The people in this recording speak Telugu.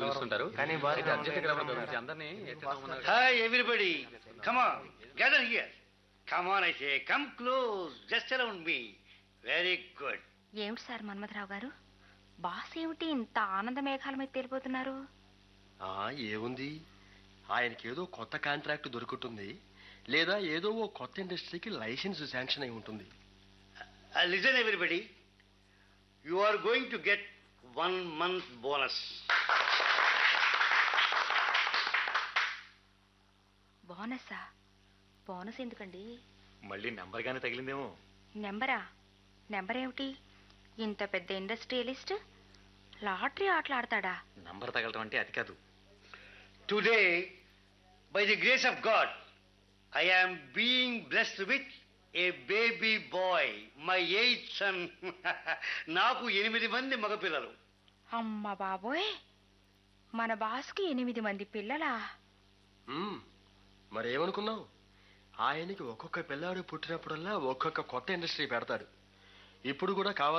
పిలుస్తుంటారు కానీ బాస్ అయితే అర్జెంట్ గా రమ్మని పిలిచి అందరినీ ఎట్టి రమ్మన్నారు. Hi everybody come on gather here come on అయితే come close just around me very good ఏమిటి సార్ మన్మథరావు గారు బాస్ ఏమిటి ఇంత ఆనంద మేఘాల మీద తేలిపోతున్నారు ఆ ఏముంది ఆయనకి ఏదో కొత్త కాంట్రాక్ట్ దొరుకుతుంది లేదా ఏదో ఓ కొత్త ఇండస్ట్రీకి లైసెన్స్ శాంక్షన్ అయి ఉంటుంది listen everybody you are going to get one month bonus బోనసా బోనస్ ఎందుకండి మళ్ళీ నెంబర్ గానే తగిలిందేమో నెంబరా నెంబర్ ఏమిటి ఇంత పెద్ద ఇండస్ట్రియలిస్ట్ లాటరీ ఆటలు ఆడతాడా నంబర్ తగలటం అంటే అది కాదు today by the grace of God I am being blessed with a baby boy my eighth son నాకు ఎనిమిది మంది మగపిల్లలు అమ్మ బాబోయ్ మన బాస్కి ఎనిమిది మంది పిల్లలా మ్మ్. మరేమనుకున్నావు ఆయనకి ఒక్కొక్క పిల్లాడు పుట్టినప్పుడల్లా ఒక్కొక్క కొత్త ఇండస్ట్రీ పెడతాడు ఇప్పుడు కూడా కావాలి